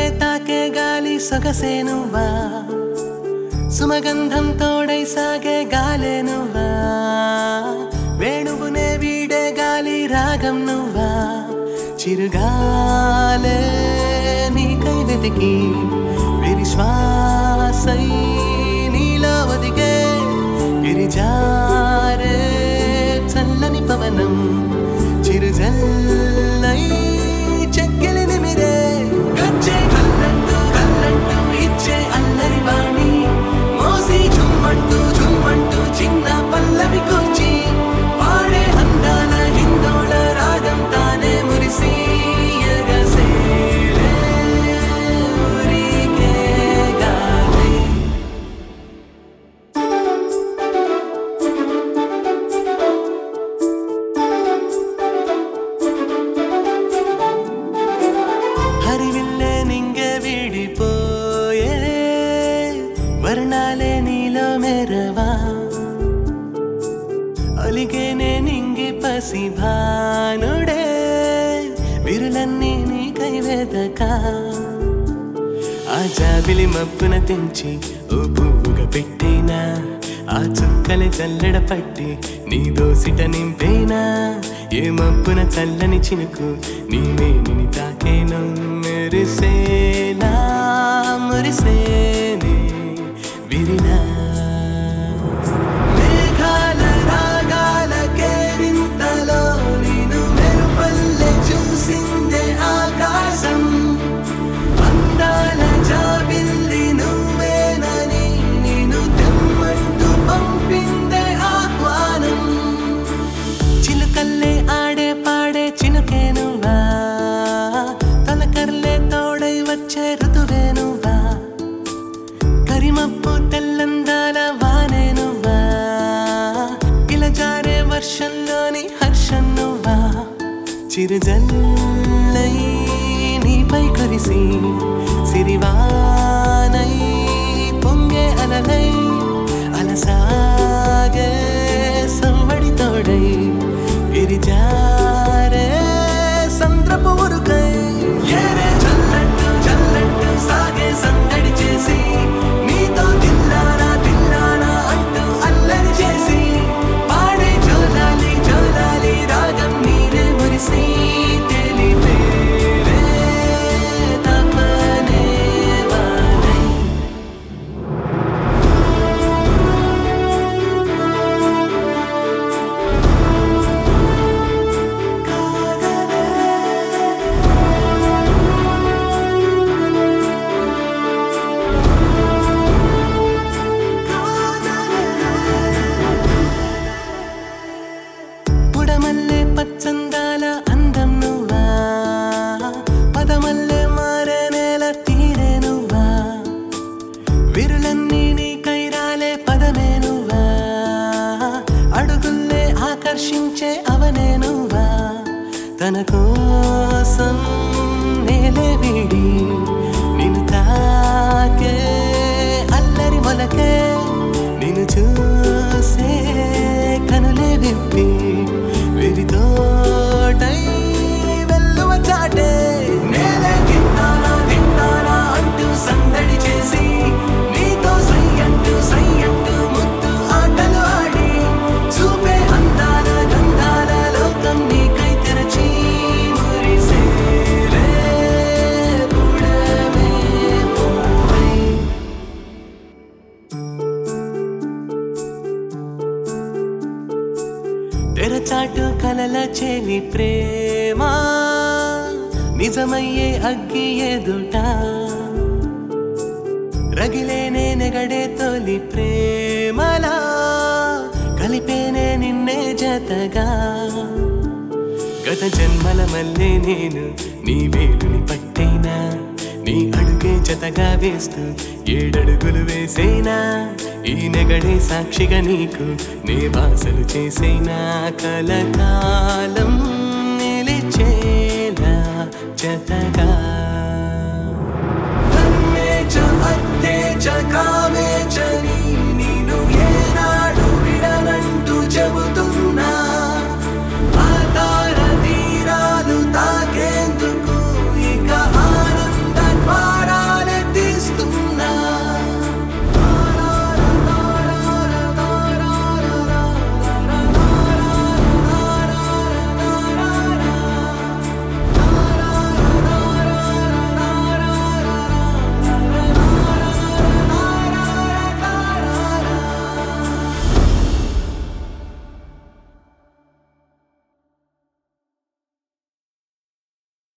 తాకే గాలి సొగసే నువ్వా సుమగంధం తోడై సాగే గాలే నువ్వా వేణువునే వీడే గాలి రాగం నువ్వా చిరుగాలే నీకై వెతికి విశ్వాసై నీలో ఒదిగే గిరిజారే చల్లని పవనం చిరుజల్లై చెక్కిలి నిమిరే గచ్చే కల్లంటూ కల్లంటూ ఇచ్చే అల్లరి వాణి మోసి చుమ్మంటూ చుమ్మంటూ చిన్న పల్లవి కూర్చి పాడే అందాల హిందోళ రాగం తానే మురిసి ఎగసేలే ఊరికే గాలి హరివిల్లే నింగే విడిపోయే వర్ణాలే నీలో మెరవా అలిగేనే నింగి పసి భానుడే విరులన్నీ నీకై వెదక ఆ జాబిలి మబ్బున తెంచి ఓ పువ్వుగా పెట్టేనా ఆ చుక్కలి చల్లడ పట్టి నీ దోసిట నింపేనా ఏ మబ్బున చల్లని చినుకు నీ మేనిని తాకేను మెరిసేలా మురిసేనే విరినా మేఘాల రాగాల కేరింతలో నేను మెరుపల్లె చూసిందే ఆకాశం అందాల జాబిల్లి నువ్వేనని నేను తెమ్మంటూ పంపిందే ఆహ్వానం చిలుకల్లే ఆడే పాడే చినుకే నువ్వా తలకర్లే తోడై వచ్చే ఋతువే నువ్వా కరిమప్పు తెల్లందాల వానే నువ్వా ఇలా జారే వర్షంలోని హర్షం నువ్వా చిరుజల్లై నీపై కురిసి సిరివానై పొంగే అలలై అలసాగే సవ్వడి తోడై గిరిజారే సంద్రపు ఉరుకై ఏరే చల్లట్టు చల్లట్టు సాగే సందడి చేసి నీతో తిల్లారా తిల్లారా అంటూ అల్లరి చేసి పాడే జోలాలి జోలాలి రాగం నీరే మురిసి తెలిపేరే తపనే వానై పుడమల్లె పచ్చందాల అందం నువ్వా పదమల్లె మారే నేల తీరే నువ్వా విరులన్నీ నీ కైరాలే పదమే నువ్వా అడుగుల్లే ఆకర్షించే అవనే నువ్వా తన కోసం నేలే వీడి నిన్ను తాకే అల్లరి మొలకే నిన్ను చూసే కనులే విప్పి వెరితోటై వెల్లువ చాటే నేలే తింటానా తింటానా అంటూ సందడి చేసి నీతో సై అంటూ సై అంటూ ముద్దు ఆటలు ఆడి చూపే అందాల గంధాల లోకం నీకై తెరచి మురిసేలే పుడమే పువ్వై. తెరచాటు కలల చెలి ప్రేమ నిజమయ్యే అగ్గి ఎదుట రగిలేనే నెగడే తొలి ప్రేమలా కలిపేనే నిన్నే జతగా గత జన్మల మల్లే నేను నీ వేలుని పట్టైనా నీ అడుగే జతగా వేస్తూ ఏడడుగులు వేసేనా ఈ నెగడే సాక్షిగా నీకు నే వాసలు చేసేనా కలకాలం నిలిచేలా జతగా